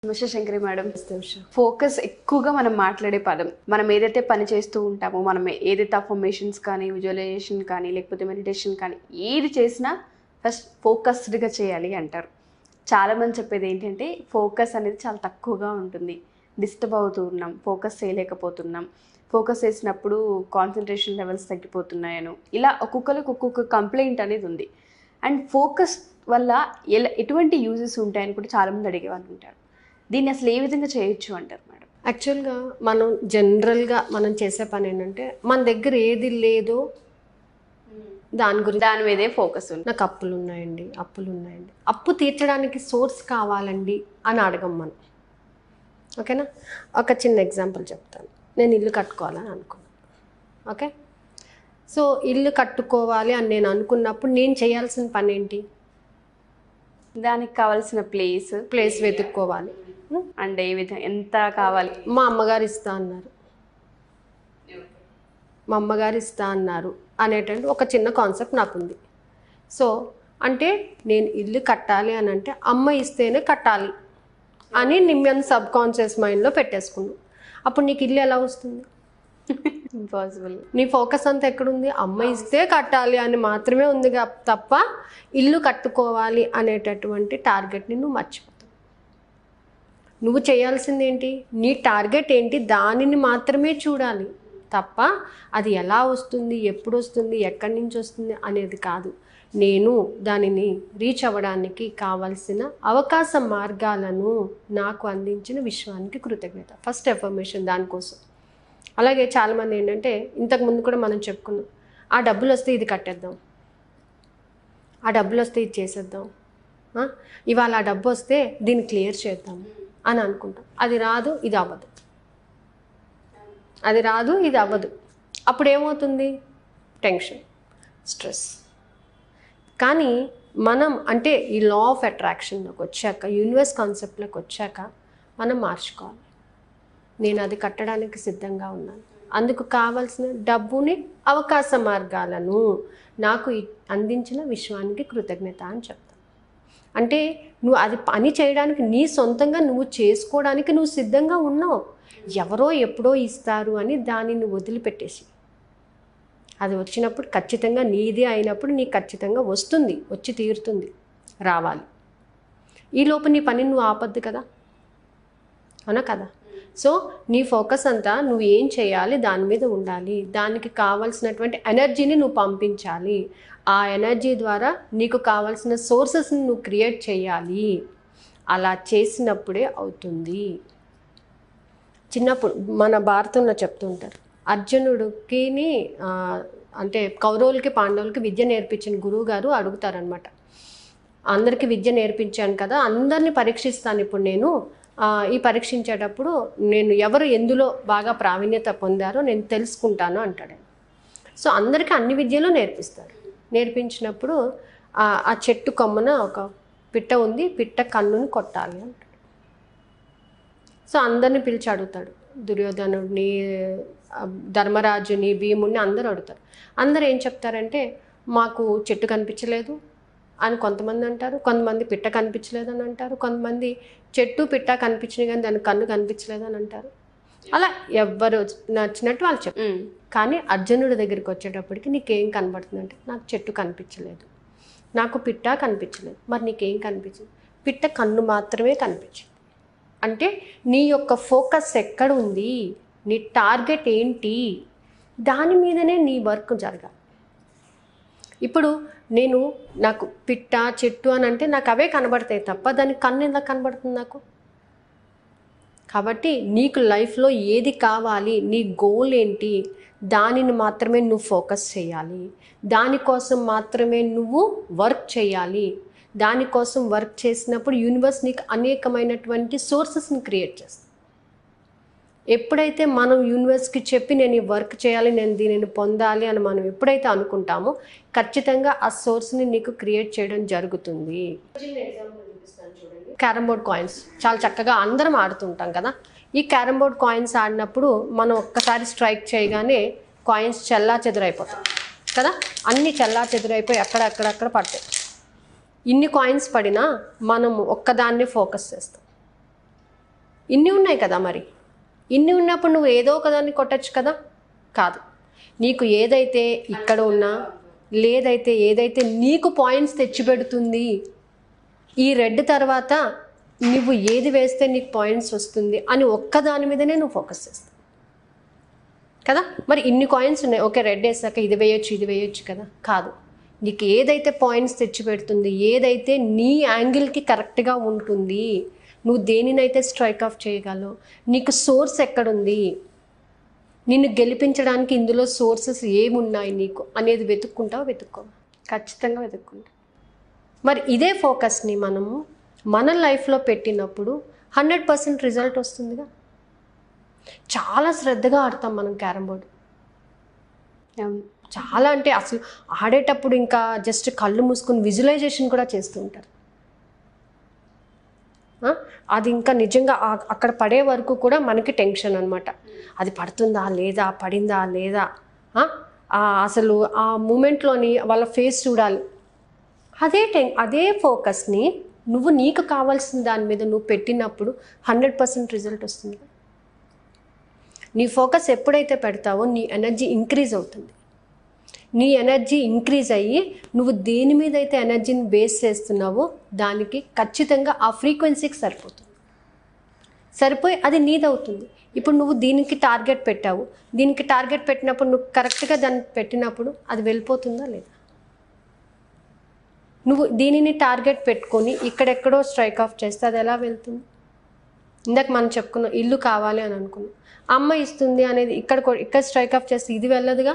Mister Shankari madam focus ఎక్కువగా మనం మాట్లాడే పదం మనం ఏదైతే పని చేస్తూ ఉంటామో మనం ఏదైతే అఫర్మేషన్స్ కానీ విజువలైజేషన్ కానీ లేకపోతే మెడిటేషన్ కానీ ఏది చేసినా ఫస్ట్ ఫోకస్డ్గా చేయాలి అంటారు చాలామంది చెప్పేది ఏంటంటే ఫోకస్ అనేది చాలా తక్కువగా ఉంటుంది డిస్టర్బ్ అవుతూ ఉన్నాం ఫోకస్ చేయలేకపోతున్నాం ఫోకస్ చేసినప్పుడు కాన్సన్ట్రేషన్ లెవెల్స్ తగ్గిపోతున్నాయను ఇలా ఒక్కొక్కరికి ఒక్కొక్క కంప్లైంట్ అనేది ఉంది అండ్ ఫోకస్ వల్ల ఎలా ఎటువంటి యూజెస్ ఉంటాయని కూడా చాలామంది అడిగే వాళ్ళు ఉంటారు దీన్ని అసలు ఏ విధంగా చేయొచ్చు అంటారు మేడం యాక్చువల్గా మనం జనరల్గా మనం చేసే పని ఏంటంటే మన దగ్గర ఏది లేదో దాని గురించి దాని మీదే ఫోకస్ ఉంది నాకు అప్పులు ఉన్నాయండి అప్పులు ఉన్నాయండి అప్పు తీర్చడానికి సోర్స్ కావాలండి అని అడగం మనం ఓకేనా ఒక చిన్న ఎగ్జాంపుల్ చెప్తాను నేను ఇల్లు కట్టుకోవాలని అనుకున్నాను ఓకే సో ఇల్లు కట్టుకోవాలి అని నేను అనుకున్నప్పుడు నేను చేయాల్సిన పని ఏంటి దానికి కావాల్సిన ప్లేస్ ప్లేస్ వెతుక్కోవాలి అండ్ ఏ విధంగా ఎంత కావాలి మా అమ్మగారు ఇస్తా అన్నారు మా అమ్మగారు ఇస్తా అన్నారు అనేటువంటి ఒక చిన్న కాన్సెప్ట్ నాకుంది సో అంటే నేను ఇల్లు కట్టాలి అని అంటే అమ్మ ఇస్తేనే కట్టాలి అని నిమ్మ సబ్ కాన్షియస్ మైండ్లో పెట్టేసుకున్నాను అప్పుడు నీకు ఇల్లు ఎలా వస్తుంది ఇంపాసిబుల్ నీ ఫోకస్ అంతా ఎక్కడుంది అమ్మ ఇస్తే కట్టాలి అని మాత్రమే ఉంది గా- తప్ప ఇల్లు కట్టుకోవాలి అనేటటువంటి టార్గెట్ని నువ్వు మర్చిపోతావు నువ్వు చేయాల్సింది ఏంటి నీ టార్గెట్ ఏంటి దానిని మాత్రమే చూడాలి తప్ప అది ఎలా వస్తుంది ఎప్పుడు వస్తుంది ఎక్కడి నుంచి వస్తుంది అనేది కాదు నేను దానిని రీచ్ అవ్వడానికి కావలసిన అవకాశ మార్గాలను నాకు అందించిన విశ్వానికి కృతజ్ఞత ఫస్ట్ ఎఫర్మేషన్ దానికోసం అలాగే చాలామంది ఏంటంటే ఇంతకు ముందు కూడా మనం చెప్పుకున్నాం ఆ డబ్బులు వస్తే ఇది కట్టేద్దాం ఆ డబ్బులు వస్తే ఇది చేసేద్దాం ఆ? ఇవాళ ఆ డబ్బు వస్తే దీన్ని క్లియర్ చేద్దాం అని అనుకుంటాం అది రాదు ఇది అవ్వదు అది రాదు ఇది అవ్వదు అప్పుడు ఏమవుతుంది టెన్షన్ స్ట్రెస్ కానీ మనం అంటే ఈ లా ఆఫ్ అట్రాక్షన్లోకి వచ్చాక యూనివర్స్ కాన్సెప్ట్లోకి వచ్చాక మనం మార్చుకోవాలి నేను అది కట్టడానికి సిద్ధంగా ఉన్నాను అందుకు కావలసిన డబ్బుని అవకాశ మార్గాలను నాకు ఇ- అందించిన విశ్వానికి కృతజ్ఞత అని చెప్తాను అంటే నువ్వు అది పని చేయడానికి నీ సొంతంగా నువ్వు చేసుకోవడానికి నువ్వు సిద్ధంగా ఉన్నావు ఎవరో ఎప్పుడో ఇస్తారు అని దానిని వదిలిపెట్టేసి అది వచ్చినప్పుడు ఖచ్చితంగా నీదే అయినప్పుడు నీకు ఖచ్చితంగా వస్తుంది వచ్చి తీరుతుంది రావాలి ఈ లోపు నీ పని నువ్వు ఆపద్దు కదా అవునా కదా సో నీ ఫోకస్ అంతా నువ్వు ఏం చేయాలి దాని మీద ఉండాలి దానికి కావాల్సినటువంటి ఎనర్జీని నువ్వు పంపించాలి ఆ ఎనర్జీ ద్వారా నీకు కావాల్సిన సోర్సెస్ని నువ్వు క్రియేట్ చేయాలి అలా చేసినప్పుడే అవుతుంది చిన్నప్పుడు మన భారతంలో చెప్తుంటారు అర్జునుడికి ఆ, అంటే కౌరవులకి పాండవులకి విద్య నేర్పించిన గురువు గారు అడుగుతారనమాట అందరికీ విద్య నేర్పించాను కదా అందరిని పరీక్షిస్తాను ఇప్పుడు నేను ఆ, ఈ పరీక్షించేటప్పుడు నేను ఎవరు ఎందులో బాగా ప్రావీణ్యత పొందారో నేను తెలుసుకుంటాను అంటాడు ఆయన. సో అందరికీ అన్ని విద్యలు నేర్పిస్తారు నేర్పించినప్పుడు ఆ ఆ చెట్టు కొమ్మన ఒక పిట్ట ఉంది పిట్ట కన్నుని కొట్టాలి అంటాడు సో అందరిని పిలిచి అడుగుతాడు దుర్యోధనుడిని ఆ, ధర్మరాజుని భీముడిని అందరూ అడుగుతారు అందరూ ఏం చెప్తారంటే మాకు చెట్టు కనిపించలేదు అని కొంతమంది అంటారు కొంతమంది పిట్ట కనిపించలేదు అని అంటారు కొంతమంది చెట్టు పిట్ట కనిపించినాయి కానీ దాని కన్ను కనిపించలేదు అని అంటారు అలా ఎవ్వరు నచ్చినట్టు వాళ్ళు చెప్తారు ఉమ్. కానీ అర్జునుడి దగ్గరికి వచ్చేటప్పటికి నీకేం కనబడుతుంది అంటే నాకు చెట్టు కనిపించలేదు నాకు పిట్ట కనిపించలేదు మరి నీకేం కనిపించింది పిట్ట కన్ను మాత్రమే కనిపించింది అంటే నీ యొక్క ఫోకస్ ఎక్కడ ఉంది నీ టార్గెట్ ఏంటి దాని మీదనే నీ వర్క్ జరగాలి ఇప్పుడు నేను నాకు పిట్ట చెట్టు అని అంటే నాకు అవే కనబడతాయి తప్ప దాని కన్ను ఎలా కనబడుతుంది నాకు కాబట్టి నీకు లైఫ్లో ఏది కావాలి నీ గోల్ ఏంటి దానిని మాత్రమే నువ్వు ఫోకస్ చేయాలి దానికోసం మాత్రమే నువ్వు వర్క్ చేయాలి దానికోసం వర్క్ చేసినప్పుడు యూనివర్స్ నీకు అనేకమైనటువంటి సోర్సెస్ని క్రియేట్ చేస్తుంది ఎప్పుడైతే మనం యూనివర్స్కి చెప్పి నేను ఈ వర్క్ చేయాలి నేను దీనిని పొందాలి అని మనం ఎప్పుడైతే అనుకుంటామో ఖచ్చితంగా ఆ సోర్స్ని నీకు క్రియేట్ చేయడం జరుగుతుంది క్యారమ్ బోర్డ్ కాయిన్స్ చాలా చక్కగా అందరం ఆడుతుంటాం కదా ఈ క్యారమ్ బోర్డ్ కాయిన్స్ ఆడినప్పుడు మనం ఒక్కసారి స్ట్రైక్ చేయగానే కాయిన్స్ చెల్లా చెదురైపోతాయి కదా అన్ని చెల్లా చెదురైపోయి అక్కడక్కడక్కడ పడతాయి ఇన్ని కాయిన్స్ పడినా మనం ఒక్కదాన్నే ఫోకస్ చేస్తాం ఇన్ని ఉన్నాయి కదా మరి ఇన్ని ఉన్నప్పుడు నువ్వు ఏదో ఒకదాన్ని కొట్టచ్చు కదా కాదు నీకు ఏదైతే ఇక్కడ ఉన్నా లేదైతే ఏదైతే నీకు పాయింట్స్ తెచ్చిపెడుతుంది ఈ రెడ్ తర్వాత నువ్వు ఏది వేస్తే నీకు పాయింట్స్ వస్తుంది అని ఒక్క దాని మీదనే నువ్వు ఫోకస్ చేస్తావు కదా మరి ఇన్ని కాయిన్స్ ఉన్నాయి ఓకే రెడ్ వేసాక ఇది వేయొచ్చు ఇది వేయొచ్చు కదా కాదు నీకు ఏదైతే పాయింట్స్ తెచ్చి పెడుతుంది ఏదైతే నీ యాంగిల్కి కరెక్ట్గా ఉంటుంది నువ్వు దేనినైతే స్ట్రైక్ ఆఫ్ చేయగలవు నీకు సోర్స్ ఎక్కడుంది నిన్ను గెలిపించడానికి ఇందులో సోర్సెస్ ఏమున్నాయి నీకు అనేది వెతుక్కుంటావా వెతుక్కోవా ఖచ్చితంగా వెతుక్కుంటా మరి ఇదే ఫోకస్ని మనము మన లైఫ్లో పెట్టినప్పుడు హండ్రెడ్ పర్సెంట్ రిజల్ట్ వస్తుందిగా చాలా శ్రద్ధగా ఆడతాం మనం క్యారమ్ బోర్డు అవును చాలా అంటే అసలు ఆడేటప్పుడు ఇంకా జస్ట్ కళ్ళు మూసుకుని విజువలైజేషన్ కూడా చేస్తూ ఉంటారు ఆ? అది ఇంకా నిజంగా ఆ- అక్కడ పడే వరకు కూడా మనకి టెన్షన్ అనమాట అది పడుతుందా లేదా పడిందా లేదా ఆ? ఆ అసలు ఆ మూమెంట్లోని వాళ్ళ ఫేస్ చూడాలి అదే టెన్ అదే ఫోకస్ని నువ్వు నీకు కావాల్సిన దాని మీద నువ్వు పెట్టినప్పుడు హండ్రెడ్ పర్సెంట్ రిజల్ట్ వస్తుంది నీ ఫోకస్ ఎప్పుడైతే పెడతావో నీ ఎనర్జీ ఇంక్రీజ్ అవుతుంది నీ ఎనర్జీ ఇంక్రీజ్ అయ్యి నువ్వు దేని మీద అయితే ఎనర్జీని బేస్ చేస్తున్నావో దానికి ఖచ్చితంగా ఆ ఫ్రీక్వెన్సీకి సరిపోతుంది సరిపోయి అది నీదవుతుంది ఇప్పుడు నువ్వు దీనికి టార్గెట్ పెట్టావు దీనికి టార్గెట్ పెట్టినప్పుడు నువ్వు కరెక్ట్గా దాన్ని పెట్టినప్పుడు అది వెళ్ళిపోతుందా లేదా నువ్వు దీనిని టార్గెట్ పెట్టుకొని ఇక్కడెక్కడో స్ట్రైక్ ఆఫ్ చేస్తే అది ఎలా వెళ్తుంది ఇందాక మనం చెప్పుకున్నాం ఇల్లు కావాలి అని అనుకున్నాం అమ్మ ఇస్తుంది అనేది ఇక్కడ కొ- ఇక్కడ స్ట్రైక్ ఆఫ్ చేస్తే ఇది వెళ్ళదుగా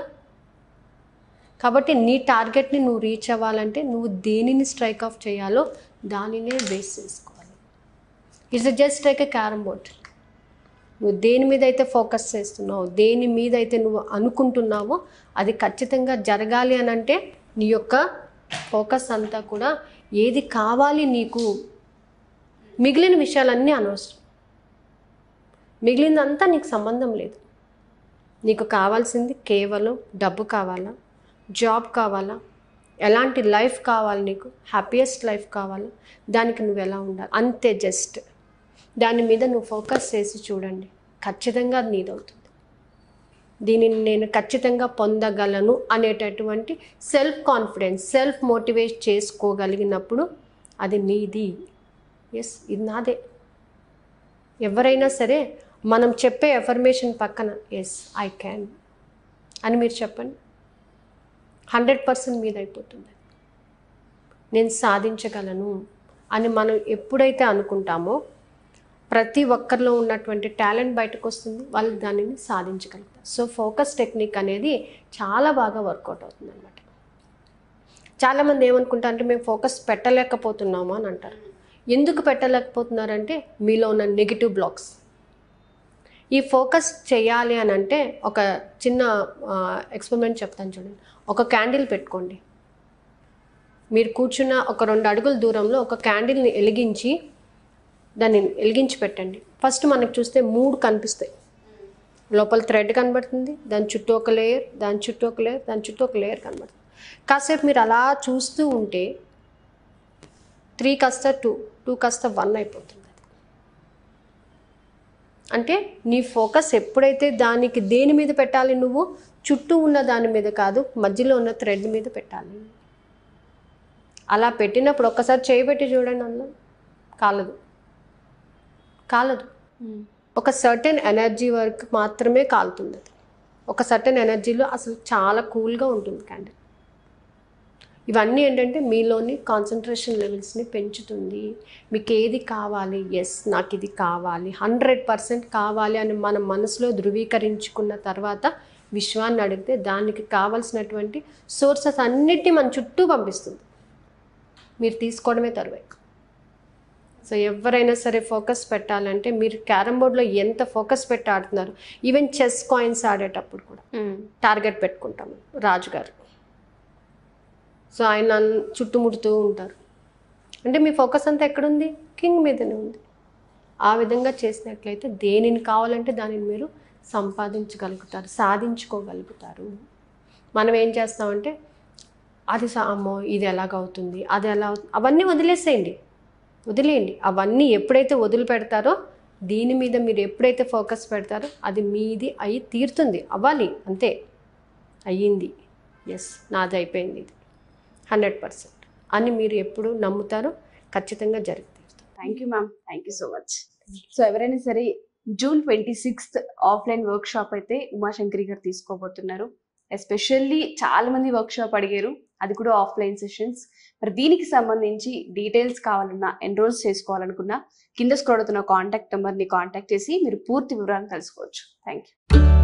కాబట్టి నీ టార్గెట్ని నువ్వు రీచ్ అవ్వాలంటే నువ్వు దేనిని స్ట్రైక్ ఆఫ్ చేయాలో దానినే బేస్ చేసుకోవాలి it's just like a carrom board నువ్వు దేని మీద అయితే ఫోకస్ చేస్తున్నావో దేని మీద అయితే నువ్వు అనుకుంటున్నావో అది ఖచ్చితంగా జరగాలి అని అంటే నీ యొక్క ఫోకస్ అంతా కూడా ఏది కావాలి నీకు మిగిలిన విషయాలన్నీ అనవసరం మిగిలిందంతా నీకు సంబంధం లేదు నీకు కావాల్సింది కేవలం డబ్బు కావాలా జాబ్ కావాలా ఎలాంటి లైఫ్ కావాలి నీకు హ్యాపీయెస్ట్ లైఫ్ కావాలా దానికి నువ్వు ఎలా ఉండాలి అంతే జస్ట్ దాని మీద నువ్వు ఫోకస్ చేసి చూడండి ఖచ్చితంగా అది నీదవుతుంది దీనిని నేను ఖచ్చితంగా పొందగలను అనేటటువంటి సెల్ఫ్ కాన్ఫిడెన్స్ సెల్ఫ్ మోటివేట్ చేసుకోగలిగినప్పుడు అది నీది ఎస్ ఇది నాదే ఎవరైనా సరే మనం చెప్పే ఎఫర్మేషన్ పక్కన ఎస్ ఐ క్యాన్ అని మీరు చెప్పండి హండ్రెడ్ పర్సెంట్ మీద అయిపోతుంది నేను సాధించగలను అని మనం ఎప్పుడైతే అనుకుంటామో ప్రతి ఒక్కరిలో ఉన్నటువంటి టాలెంట్ బయటకు వస్తుంది వాళ్ళు దానిని సాధించగలుగుతారు సో ఫోకస్ టెక్నిక్ అనేది చాలా బాగా వర్కౌట్ అవుతుంది అనమాట చాలామంది ఏమనుకుంటారు అంటే మేము ఫోకస్ పెట్టలేకపోతున్నాము అని అంటారు ఎందుకు పెట్టలేకపోతున్నారంటే మీలో ఉన్న నెగిటివ్ బ్లాక్స్ ఈ ఫోకస్ చేయాలి అని అంటే ఒక చిన్న ఎక్స్పెరిమెంట్ చెప్తాను చూడండి ఒక క్యాండిల్ పెట్టుకోండి మీరు కూర్చున్న ఒక రెండు అడుగుల దూరంలో ఒక క్యాండిల్ని వెలిగించి దాన్ని వెలిగించి పెట్టండి ఫస్ట్ మనకు చూస్తే మూడు కనిపిస్తాయి లోపల థ్రెడ్ కనబడుతుంది దాని చుట్టూ ఒక లేయర్ దాని చుట్టూ ఒక లేయర్ దాని చుట్టూ ఒక లేయర్ కనబడుతుంది కాసేపు మీరు అలా చూస్తూ ఉంటే త్రీ కాస్త టూ టూ కాస్త వన్ అయిపోతుంది అది అంటే నీ ఫోకస్ ఎప్పుడైతే దానికి దేని మీద పెట్టాలి నువ్వు చుట్టూ ఉన్న దాని మీద కాదు మధ్యలో ఉన్న థ్రెడ్ మీద పెట్టాలి అలా పెట్టినప్పుడు ఒక్కసారి చేయబెట్టి చూడండి అందులో కాలదు కాలదు ఒక సర్టెన్ ఎనర్జీ వరకు మాత్రమే కాలుతుంది అది ఒక సర్టెన్ ఎనర్జీలో అసలు చాలా కూల్గా ఉంటుంది క్యాండిల్ ఇవన్నీ ఏంటంటే మీలోని కాన్సన్ట్రేషన్ లెవెల్స్ని పెంచుతుంది మీకు ఏది కావాలి ఎస్ నాకు ఇది కావాలి హండ్రెడ్ పర్సెంట్ కావాలి అని మన మనసులో ధృవీకరించుకున్న తర్వాత విశ్వాన్ని అడిగితే దానికి కావాల్సినటువంటి సోర్సెస్ అన్నిటిని మన చుట్టూ పంపిస్తుంది మీరు తీసుకోవడమే తరువాయి సో ఎవరైనా సరే ఫోకస్ పెట్టాలంటే మీరు క్యారమ్ బోర్డ్లో ఎంత ఫోకస్ పెట్టి ఆడుతున్నారు ఈవెన్ చెస్ కాయిన్స్ ఆడేటప్పుడు కూడా టార్గెట్ పెట్టుకుంటాము రాజుగారు సో ఆయన నన్ను చుట్టుముడుతూ ఉంటారు అంటే మీ ఫోకస్ అంతా ఎక్కడుంది కింగ్ మీదనే ఉంది ఆ విధంగా చేసినట్లయితే దేనిని కావాలంటే దానిని మీరు సంపాదించగలుగుతారు సాధించుకోగలుగుతారు మనం ఏం చేస్తామంటే అది సా అమ్మో ఇది ఎలాగవుతుంది అది ఎలా అవుతుంది అవన్నీ వదిలేసేయండి వదిలేయండి అవన్నీ ఎప్పుడైతే వదిలిపెడతారో దీని మీద మీరు ఎప్పుడైతే ఫోకస్ పెడతారో అది మీది అయి తీరుతుంది అవ్వాలి అంతే అయ్యింది ఎస్ నాది అయిపోయింది ఇది హండ్రెడ్ పర్సెంట్ అని మీరు ఎప్పుడు నమ్ముతారో ఖచ్చితంగా జరిగి తీరుతుంది thank you ma'am thank you so much so ఎవరైనా సరే June twenty sixth offline workshop అయితే ఉమాశంకరి గారు తీసుకోబోతున్నారు ఎస్పెషల్లీ చాలా మంది వర్క్ షాప్ అడిగారు అది కూడా ఆఫ్లైన్ సెషన్స్ మరి దీనికి సంబంధించి డీటెయిల్స్ కావాలన్నా ఎన్రోల్స్ చేసుకోవాలనుకున్నా కింద స్క్రోల్ అవుతున్న కాంటాక్ట్ నెంబర్ని కాంటాక్ట్ చేసి మీరు పూర్తి వివరాలు తెలుసుకోవచ్చు థ్యాంక్ యూ